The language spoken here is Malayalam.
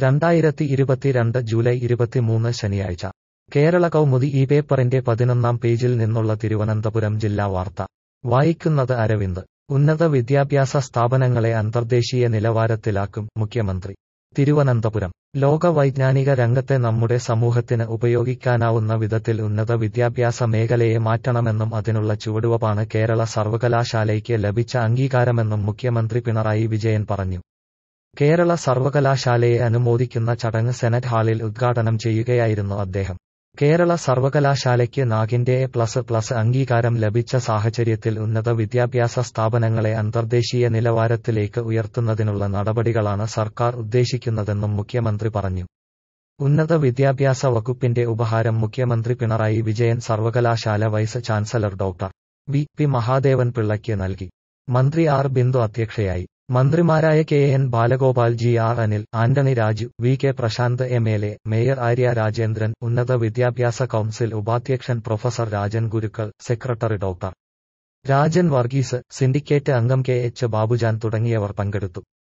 രണ്ടായിരത്തി ഇരുപത്തിരണ്ട് ജൂലൈ ഇരുപത്തിമൂന്ന് ശനിയാഴ്ച കേരള കൗമുദി ഈ പേപ്പറിന്റെ പതിനൊന്നാം പേജിൽ നിന്നുള്ള തിരുവനന്തപുരം ജില്ലാ വാർത്ത വായിക്കുന്നത് അരവിന്ദ് ഉന്നത വിദ്യാഭ്യാസ സ്ഥാപനങ്ങളെ അന്തർദേശീയ നിലവാരത്തിലാക്കും മുഖ്യമന്ത്രി തിരുവനന്തപുരം ലോക വൈജ്ഞാനിക രംഗത്തെ നമ്മുടെ സമൂഹത്തിന് ഉപയോഗിക്കാനാവുന്ന വിധത്തിൽ ഉന്നത വിദ്യാഭ്യാസ മേഖലയെ മാറ്റണമെന്നും അതിനുള്ള ചുവടുവപ്പാണ് കേരള സർവകലാശാലയ്ക്ക് ലഭിച്ച അംഗീകാരമെന്നും മുഖ്യമന്ത്രി പിണറായി വിജയൻ പറഞ്ഞു കേരള സർവകലാശാലയെ അനുമോദിക്കുന്ന ചടങ്ങ് സെനറ്റ് ഹാളിൽ ഉദ്ഘാടനം ചെയ്യുകയായിരുന്നു അദ്ദേഹം കേരള സർവകലാശാലയ്ക്ക് നാഗിന്റെ എ പ്ലസ് പ്ലസ് അംഗീകാരം ലഭിച്ച സാഹചര്യത്തിൽ ഉന്നത വിദ്യാഭ്യാസ സ്ഥാപനങ്ങളെ അന്തർദേശീയ നിലവാരത്തിലേക്ക് ഉയർത്തുന്നതിനുള്ള നടപടികളാണ് സർക്കാർ ഉദ്ദേശിക്കുന്നതെന്നും മുഖ്യമന്ത്രി പറഞ്ഞു ഉന്നത വിദ്യാഭ്യാസ വകുപ്പിന്റെ ഉപഹാരം മുഖ്യമന്ത്രി പിണറായി വിജയൻ സർവകലാശാല vice chancellor doctor V P Mahadevan പിള്ളയ്ക്ക് നൽകി മന്ത്രി ആർ ബിന്ദു അധ്യക്ഷയായി മന്ത്രിമാരായ K N Balagopal G R Anil Antony Raju V K Prasanth M L A mayor Arya Rajendran ഉന്നത വിദ്യാഭ്യാസ കൌൺസിൽ ഉപാധ്യക്ഷൻ professor Rajan Gurukkal secretary doctor Rajan Varghese syndicate അംഗം കെ എച്ച് ബാബുജാൻ തുടങ്ങിയവർ പങ്കെടുത്തു